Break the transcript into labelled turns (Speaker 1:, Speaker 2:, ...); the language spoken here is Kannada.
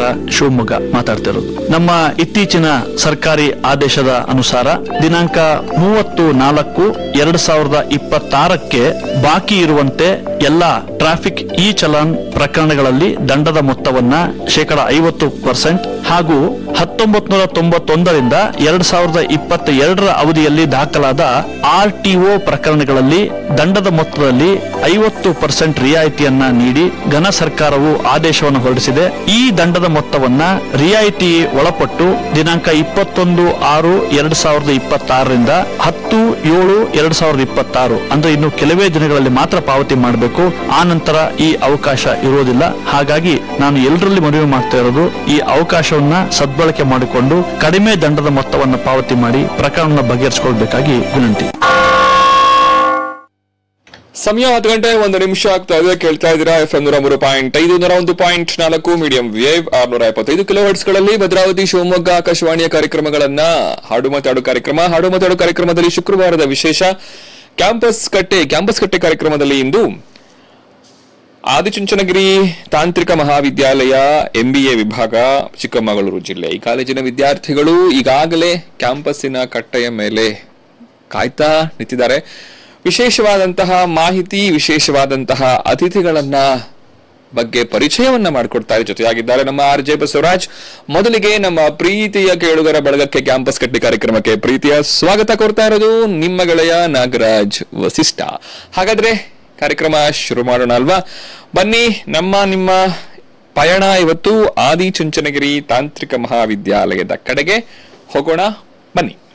Speaker 1: ಶಿವಮೊಗ್ಗ ಮಾತಾಡ್ತಿರೋದು ನಮ್ಮ ಇತ್ತೀಚಿನ ಸರ್ಕಾರಿ ಆದೇಶದ ಅನುಸಾರ ದಿನಾಂಕ ಮೂವತ್ತು ನಾಲ್ಕು ಎರಡ್ ಸಾವಿರದ ಇಪ್ಪತ್ತಾರಕ್ಕೆ ಬಾಕಿ ಇರುವಂತೆ ಎಲ್ಲ ಟ್ರಾಫಿಕ್ ಇ ಚಲಾನ್ ಪ್ರಕರಣಗಳಲ್ಲಿ ದಂಡದ ಮೊತ್ತವನ್ನ ಶೇಕಡ ಐವತ್ತು ಪರ್ಸೆಂಟ್ ಹಾಗೂ ಹತ್ತೊಂಬತ್ ನೂರ ತೊಂಬತ್ತೊಂದರಿಂದ ಎರಡ್ ಸಾವಿರದ ಇಪ್ಪತ್ತ ಎರಡರ ಅವಧಿಯಲ್ಲಿ ದಾಖಲಾದ ಆರ್ ಟಿಒ ಪ್ರಕರಣಗಳಲ್ಲಿ ದಂಡದ ಮೊತ್ತದಲ್ಲಿ ಐವತ್ತು ಪರ್ಸೆಂಟ್ ರಿಯಾಯಿತಿಯನ್ನ ನೀಡಿ ಘನ ಸರ್ಕಾರವು ಆದೇಶವನ್ನು ಹೊರಡಿಸಿದೆ ಈ ದಂಡದ ಮೊತ್ತವನ್ನ ರಿಯಾಯಿತಿ ಒಳಪಟ್ಟು ದಿನಾಂಕ ಇಪ್ಪತ್ತೊಂದು ಆರು ಎರಡ್ ಸಾವಿರದ ಇಪ್ಪತ್ತಾರರಿಂದ ಹತ್ತು ಏಳು ಎರಡ್ ಸಾವಿರದ ಇಪ್ಪತ್ತಾರು ಅಂದ್ರೆ ಇನ್ನು ಕೆಲವೇ ದಿನಗಳಲ್ಲಿ ಮಾತ್ರ ಪಾವತಿ ಮಾಡಬೇಕು ಆ ನಂತರ ಈ ಅವಕಾಶ ಇರುವುದಿಲ್ಲ ಹಾಗಾಗಿ ನಾನು ಎಲ್ಲರಲ್ಲಿ ಮನವಿ ಮಾಡ್ತಾ ಇರೋದು ಈ ಅವಕಾಶವನ್ನ ಸದ್ಬಳಕೆ ಮಾಡಿಕೊಂಡು ಕಡಿಮೆ ದಂಡದ ಮೊತ್ತವನ್ನು ಪಾವತಿ ಮಾಡಿ ಪ್ರಕರಣ ಬಗೆಹರಿಸಿಕೊಳ್ಬೇಕಾಗಿ ವಿನಂತಿ
Speaker 2: ಸಮಯ ಹತ್ತು ಗಂಟೆ ಒಂದು ನಿಮಿಷ ಆಗ್ತಾ ಇದೆ ಕೇಳ್ತಾ ಇದ್ದೀರಾ ಎಫ್ ಎಂ ನೂರ ಮೂರು ಪಾಯಿಂಟ್ ಐದು ನೂರ ಒಂದು ಪಾಯಿಂಟ್ ನಾಲ್ಕು ಮೀಡಿಯಂ ವೇವ್ ಆರ್ನೂರ ಎಪ್ಪತ್ತೈದು ಕಿಲೋ ಗಳಲ್ಲಿ ಭದ್ರಾವತಿ ಶಿವಮೊಗ್ಗ ಆಕಾಶವಾಣಿಯ ಕಾರ್ಯಕ್ರಮಗಳನ್ನ ಹಾಡು ಮಾತಾಡು ಕಾರ್ಯಕ್ರಮ ಹಾಡು ಮಾತಾಡು ಕಾರ್ಯಕ್ರಮದಲ್ಲಿ ಶುಕ್ರವಾರದ ವಿಶೇಷ ಕ್ಯಾಂಪಸ್ ಕಟ್ಟೆ ಕ್ಯಾಂಪಸ್ ಕಟ್ಟೆ ಕಾರ್ಯಕ್ರಮದಲ್ಲಿ ಇಂದು ಆದಿಚುಂಚನಗಿರಿ ತಾಂತ್ರಿಕ ಮಹಾವಿದ್ಯಾಲಯ ಎಂಬಿಎ ವಿಭಾಗ ಚಿಕ್ಕಮಗಳೂರು ಜಿಲ್ಲೆ ಈ ಕಾಲೇಜಿನ ವಿದ್ಯಾರ್ಥಿಗಳು ಈಗಾಗಲೇ ಕ್ಯಾಂಪಸ್ಸಿನ ಕಟ್ಟೆಯ ಮೇಲೆ ಕಾಯ್ತಾ ನಿಂತಿದ್ದಾರೆ ವಿಶೇಷವಾದಂತಹ ಮಾಹಿತಿ ವಿಶೇಷವಾದಂತಹ ಅತಿಥಿಗಳನ್ನ ಬಗ್ಗೆ ಪರಿಚಯವನ್ನ ಮಾಡಿಕೊಡ್ತಾರೆ ಜೊತೆಯಾಗಿದ್ದಾರೆ ನಮ್ಮ ಆರ್ ಜೆ ಬಸವರಾಜ್ ಮೊದಲಿಗೆ ನಮ್ಮ ಪ್ರೀತಿಯ ಕೇಳುಗರ ಬಳಗಕ್ಕೆ ಕ್ಯಾಂಪಸ್ ಕಟ್ಟಿ ಕಾರ್ಯಕ್ರಮಕ್ಕೆ ಪ್ರೀತಿಯ ಸ್ವಾಗತ ಕೋರ್ತಾ ಇರೋದು ನಿಮ್ಮ ಗೆಳೆಯ ನಾಗರಾಜ್ ವಸಿಷ್ಠ ಹಾಗಾದ್ರೆ ಕಾರ್ಯಕ್ರಮ ಶುರು ಮಾಡೋಣ ಅಲ್ವಾ ಬನ್ನಿ ನಮ್ಮ ನಿಮ್ಮ ಪಯಣ ಇವತ್ತು ಆದಿ ಚುಂಚನಗಿರಿ ತಾಂತ್ರಿಕ ಮಹಾವಿದ್ಯಾಲಯದ ಕಡೆಗೆ ಹೋಗೋಣ ಬನ್ನಿ